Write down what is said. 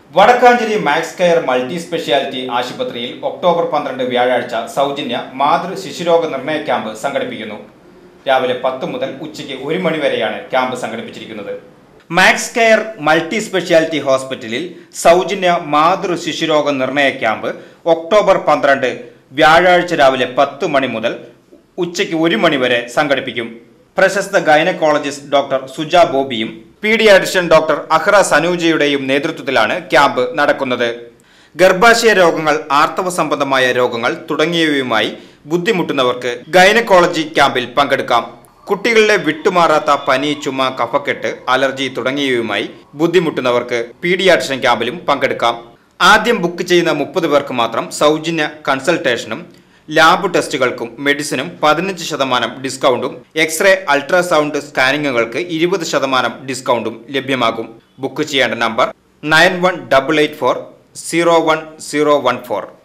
Vadakkanchery Max Care multi speciality ആശുപത്രിയിൽ October പന്ത്രണ്ട് വ്യാഴാഴ്ച സൗജന്യ മാതൃ ശിശുരോഗ നിർണയ ക്യാമ്പ് സംഘടിപ്പിക്കുന്നു രാവിലെ പത്ത് മുതൽ ഉച്ചയ്ക്ക് ഒരു മണി വരെയാണ് ക്യാമ്പ് സംഘടിപ്പിച്ചിരിക്കുന്നത് മാക്സ് കെയർ മൾട്ടി സ്പെഷ്യാലിറ്റി ഹോസ്പിറ്റലിൽ സൗജന്യ മാതൃ ശിശുരോഗ നിർണയ ക്യാമ്പ് ഒക്ടോബർ പന്ത്രണ്ട് വ്യാഴാഴ്ച രാവിലെ പത്ത് മണി മുതൽ ഉച്ചയ്ക്ക് ഒരു മണി വരെ സംഘടിപ്പിക്കും പ്രശസ്ത ഗൈനക്കോളജിസ്റ്റ് ഡോക്ടർ സുജ ബോബിയും പീഡിയാട്രിഷ്യൻ ഡോക്ടർ അഹ്റ സനൂജയുടെയും നേതൃത്വത്തിലാണ് ക്യാമ്പ് നടക്കുന്നത് ഗർഭാശയ രോഗങ്ങൾ ആർത്തവ സംബന്ധമായ രോഗങ്ങൾ തുടങ്ങിയവയുമായി ബുദ്ധിമുട്ടുന്നവർക്ക് ഗൈനക്കോളജി ക്യാമ്പിൽ പങ്കെടുക്കാം കുട്ടികളിലെ വിട്ടുമാറാത്ത പനി ചുമ കഫക്കെട്ട് അലർജി തുടങ്ങിയവയുമായി ബുദ്ധിമുട്ടുന്നവർക്ക് പീഡിയാട്രിഷ്യൻ ക്യാമ്പിലും പങ്കെടുക്കാം ആദ്യം ബുക്ക് ചെയ്യുന്ന മുപ്പത് പേർക്ക് മാത്രം സൗജന്യ കൺസൾട്ടേഷനും ലാബ് ടെസ്റ്റുകൾക്കും മെഡിസിനും പതിനഞ്ച് ശതമാനം ഡിസ്കൗണ്ടും എക്സ്റേ അൾട്രാസൗണ്ട് സ്കാനിങ്ങുകൾക്ക് ഇരുപത് ശതമാനം ഡിസ്കൗണ്ടും ലഭ്യമാകും ബുക്ക് ചെയ്യേണ്ട number nine one double eight four zero one zero one four